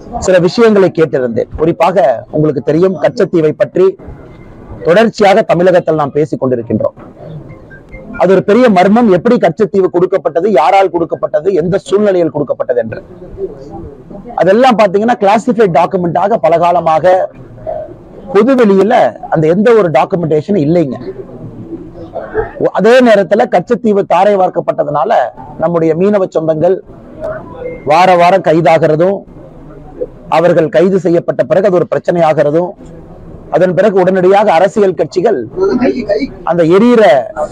சில விஷயங்களை கேட்டிருந்தேன் குறிப்பாக உங்களுக்கு தெரியும் கச்சத்தீவை பற்றி தொடர்ச்சியாக தமிழகத்தில் நாம் பேசிக் கொண்டிருக்கின்றோம் அது ஒரு பெரிய மர்மம் எப்படி கச்சத்தீவு கொடுக்கப்பட்டது யாரால் கொடுக்கப்பட்டது எந்த சூழ்நிலையில் கொடுக்கப்பட்டது என்று அதெல்லாம் பாத்தீங்கன்னா கிளாசிஃபைட் டாக்குமெண்டாக பல காலமாக பொதுவெளியில அந்த எந்த ஒரு டாக்குமெண்டேஷன் இல்லைங்க அதே நேரத்துல கச்சத்தீவு தாரை வார்க்கப்பட்டதுனால நம்முடைய மீனவ சொந்தங்கள் வார வாரம் கைதாகிறதும் அவர்கள் கைது செய்யப்பட்ட பிறகு அது ஒரு பிரச்சனையாகிறதும் அதன் பிறகு உடனடியாக அரசியல் கட்சிகள் அந்த எரியிற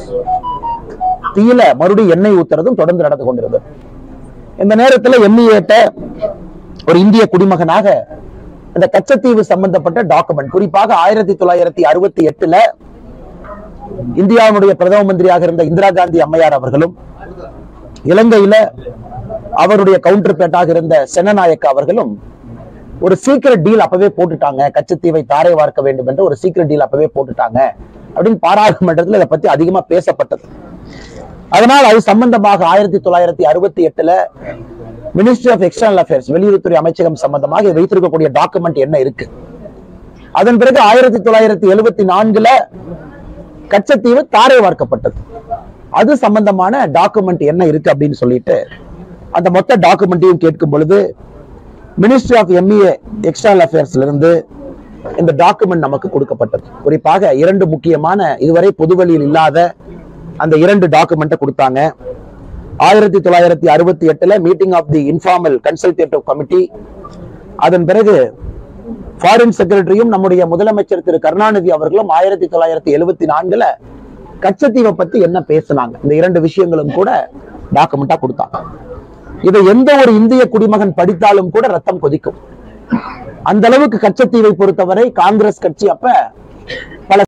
தீயில மறுபடியும் எண்ணெய் ஊத்துறதும் தொடர்ந்து நடந்து கொண்டிருந்தது இந்த நேரத்துல எம்இஏட்ட ஒரு இந்திய குடிமகனாக இந்த கச்சத்தீவு சம்பந்தப்பட்ட டாக்குமெண்ட் குறிப்பாக ஆயிரத்தி தொள்ளாயிரத்தி அறுபத்தி எட்டுல இந்தியாவுடைய பிரதம மந்திரியாக இருந்த இந்திரா காந்தி அம்மையார் அவர்களும் இலங்கையில அவருடைய கவுண்டர் பேட்டாக இருந்த சென்னநாயக்க அவர்களும் ஒரு சீக்கிரட் டீல் அப்பவே போட்டுட்டாங்க கச்சத்தீவை தாரை வார்க்க வேண்டும் என்று ஒரு சீக்கிரட் டீல் அப்பவே போட்டுட்டாங்க அப்படின்னு பாராளுமன்றத்தில் இதை பத்தி அதிகமா பேசப்பட்டது அதனால் அது சம்பந்தமாக ஆயிரத்தி தொள்ளாயிரத்தி அறுபத்தி எட்டுல மினிஸ்ட்ரி ஆஃப் எக்ஸ்டர்னல் அஃபேர்ஸ் வெளியுறவுத்துறை அமைச்சகம் சம்பந்தமாக இது வைத்திருக்கக்கூடிய டாக்குமெண்ட் என்ன இருக்கு அதன் பிறகு ஆயிரத்தி தொள்ளாயிரத்தி எழுபத்தி நான்குல கச்சத்தீவு தாரை வார்க்கப்பட்டது அது சம்பந்தமான டாக்குமெண்ட் என்ன இருக்கு அப்படின்னு சொல்லிட்டு அந்த மொத்த டாக்குமெண்ட்டையும் கேட்கும் பொழுது மினிஸ்ட்ரி ஆஃப் எம்இஏ எக்ஸ்டர்னல் அஃபேர்ஸ்ல இருந்து இந்த டாக்குமெண்ட் நமக்கு கொடுக்கப்பட்டது குறிப்பாக இரண்டு முக்கியமான இதுவரை பொதுவெளியில் இல்லாத அந்த இரண்டு டாக்குமெண்ட்டை கொடுத்தாங்க ஆயிரத்தி தொள்ளாயிரத்தி அறுபத்தி எட்டுல meeting of the informal consultative committee அதன் பிறகு ஃபாரின் செக்ரட்டரியும் நம்முடைய முதலமைச்சர் திரு கருணாநிதி அவர்களும் ஆயிரத்தி தொள்ளாயிரத்தி எழுபத்தி நான்குல கச்சத்தீவை பத்தி என்ன பேசினாங்க இந்த இரண்டு விஷயங்களும் கூட டாக்குமெண்டா கொடுத்தாங்க இதை எந்த ஒரு இந்திய குடிமகன் படித்தாலும் கூட ரத்தம் கொதிக்கும் அந்த அளவுக்கு கச்சத்தீவை பொறுத்தவரை காங்கிரஸ் கட்சி அப்ப பல